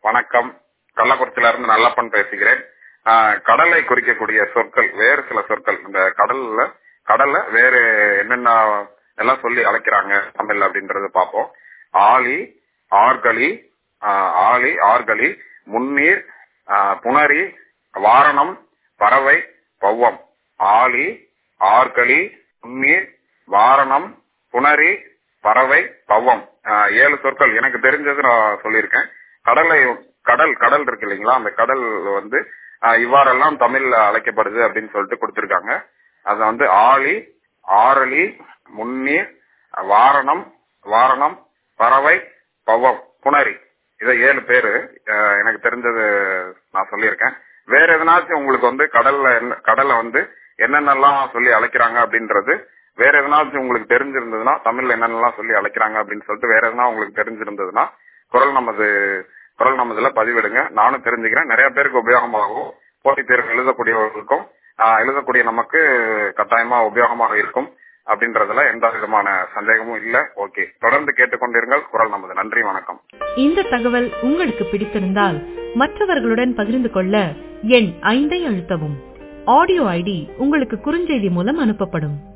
வணக்கம் கள்ளக்குறிச்சியில இருந்து நல்லப்பன் பேசுகிறேன் ஆஹ் கடலை குறிக்கக்கூடிய சொற்கள் வேறு சில சொற்கள் இந்த கடல்ல கடல்ல வேறு என்னென்ன எல்லாம் சொல்லி அழைக்கிறாங்க தமிழ் அப்படின்றத பார்ப்போம் ஆலி ஆர்களி ஆஹ் ஆலி ஆர்களி முன்னீர் ஆஹ் புணரி வாரணம் பறவை பௌவம் ஆலி ஆர்களி முன்னீர் வாரணம் புணரி பறவை பௌவம் ஆஹ் ஏழு சொற்கள் எனக்கு தெரிஞ்சது நான் சொல்லியிருக்கேன் கடலை கடல் கடல் இருக்கு இல்லைங்களா அந்த கடல் வந்து ஆஹ் இவ்வாறெல்லாம் தமிழ்ல அழைக்கப்படுது அப்படின்னு சொல்லிட்டு கொடுத்திருக்காங்க அது வந்து ஆலி ஆரளி முன்னீர் வாரணம் வாரணம் பறவை பவம் புணரி இதை ஏழு பேரு ஆஹ் எனக்கு தெரிஞ்சது நான் சொல்லியிருக்கேன் வேற எதனாச்சும் உங்களுக்கு வந்து கடல்ல என்ன- கடலை வந்து என்னென்னலாம் சொல்லி அழைக்கிறாங்க அப்படின்றது வேற எதனாச்சும் உங்களுக்கு தெரிஞ்சிருந்ததுன்னா தமிழ்ல என்னென்னலாம் சொல்லி அழைக்கிறாங்க அப்படின்னு சொல்லிட்டு வேற எதனா உங்களுக்கு தெரிஞ்சிருந்ததுன்னா குரல் நமது குரல் நமதுல பதிவிடுங்க நானும் தெரிஞ்சுக்கிறேன் நிறைய பேருக்கு உபயோகமாகும் போட்டித் தேர்வு எழுதக்கூடியவர்களுக்கும் ஆஹ் எழுதக்கூடிய நமக்கு கட்டாயமா உபயோகமாக இருக்கும் அப்படின்றதுல எந்த விதமான சந்தேகமும் இல்ல ஓகே தொடர்ந்து கேட்டுக்கொண்டிருங்கள் குரல் நமது நன்றி வணக்கம் இந்த தகவல் உங்களுக்கு பிடித்திருந்தால் மற்றவர்களுடன் பகிர்ந்து கொள்ள எண் ஐந்தை அழுத்தவும் ஆடியோ ஐடி உங்களுக்கு குறுஞ்செய்தி மூலம் அனுப்பப்படும்